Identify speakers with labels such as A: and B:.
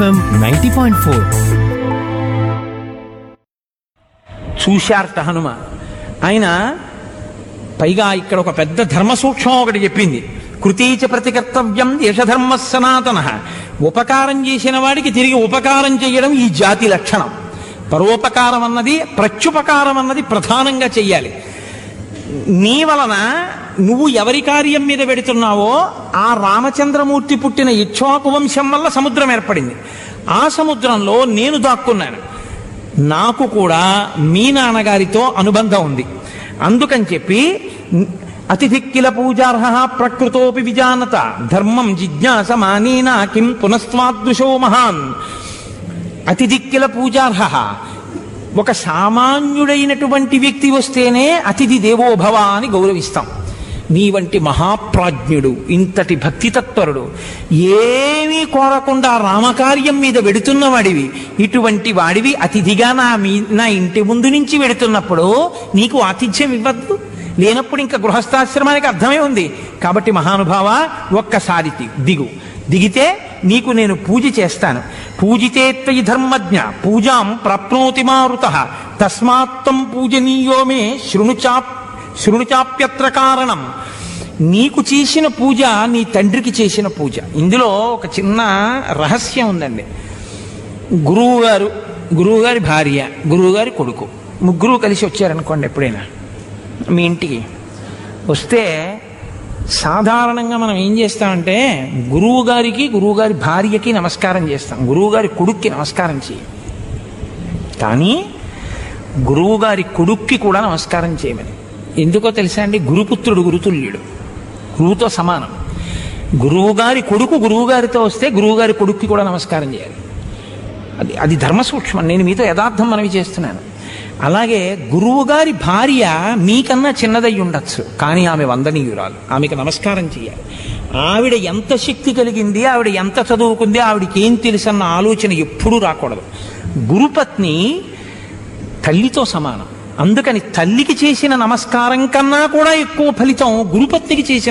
A: ninety point four
B: చూశారట హనుమ ఆయన పైగా ఇక్కడ ఒక పెద్ద ధర్మ సూక్ష్మం ఒకటి చెప్పింది కృతీచ ప్రతికర్తవ్యం యశధర్మ సనాతన ఉపకారం చేసిన వాడికి తిరిగి ఉపకారం చేయడం ఈ జాతి లక్షణం పరోపకారం అన్నది ప్రత్యుపకారం అన్నది ప్రధానంగా చెయ్యాలి నీ వలన నువ్వు ఎవరి కార్యం మీద పెడుతున్నావో ఆ రామచంద్రమూర్తి పుట్టిన ఇక్ష్వాకు వంశం వల్ల సముద్రం ఏర్పడింది ఆ సముద్రంలో నేను దాక్కున్నాను నాకు కూడా మీ నాన్నగారితో అనుబంధం ఉంది అందుకని చెప్పి అతిథిక్కిల పూజార్హ ప్రకృతోపి విజానత ధర్మం జిజ్ఞాస మానీనా కిం పునస్వాదృశో మహాన్ అతిథిక్కిల పూజార్హ ఒక సామాన్యుడైనటువంటి వ్యక్తి వస్తేనే అతిథి దేవోభవ అని గౌరవిస్తాం నీ వంటి మహాప్రాజ్ఞుడు ఇంతటి భక్తి తత్పరుడు ఏమీ కోరకుండా రామకార్యం మీద వెడుతున్న వాడివి ఇటువంటి వాడివి అతిథిగా నా మీ నా ఇంటి ముందు నుంచి వెడుతున్నప్పుడు నీకు ఆతిథ్యం ఇవ్వద్దు లేనప్పుడు ఇంకా గృహస్థాశ్రమానికి అర్థమే ఉంది కాబట్టి మహానుభావ ఒక్కసారి ది- దిగు దిగితే నీకు నేను పూజ చేస్తాను పూజితే త్వయి ధర్మజ్ఞ పూజాం ప్రాప్నోతి మారుత తస్మాత్తం పూజనీయో మే శృణుచా శృణుచాప్యత్ర కారణం నీకు చేసిన పూజ నీ తండ్రికి చేసిన పూజ ఇందులో ఒక చిన్న రహస్యం ఉందండి గురువుగారు గురువుగారి భార్య గురువుగారి కొడుకు ముగ్గురు కలిసి వచ్చారనుకోండి ఎప్పుడైనా మీ ఇంటికి వస్తే సాధారణంగా మనం ఏం చేస్తామంటే గురువు గారికి గురువు గారి భార్యకి నమస్కారం చేస్తాం గురువు గారి కొడుక్కి నమస్కారం చేయం కానీ గురువు గారి కొడుక్కి కూడా నమస్కారం చేయమని ఎందుకో తెలుసా అండి గురుపుత్రుడు గురుతుల్యుడు గురువుతో సమానం గురువు గారి కొడుకు గురువు గారితో వస్తే గురువు గారి కొడుక్కి కూడా నమస్కారం చేయాలి అది అది ధర్మ సూక్ష్మం నేను మీతో యథార్థం మనవి చేస్తున్నాను అలాగే గురువుగారి భార్య మీకన్నా చిన్నదై ఉండొచ్చు కానీ ఆమె వందనీయురాలు ఆమెకు నమస్కారం చేయాలి ఆవిడ ఎంత శక్తి కలిగింది ఆవిడ ఎంత చదువుకుంది ఆవిడకి ఏం తెలుసన్న ఆలోచన ఎప్పుడూ రాకూడదు గురుపత్ని తల్లితో సమానం అందుకని తల్లికి చేసిన నమస్కారం కన్నా కూడా ఎక్కువ ఫలితం గురుపత్నికి చేసిన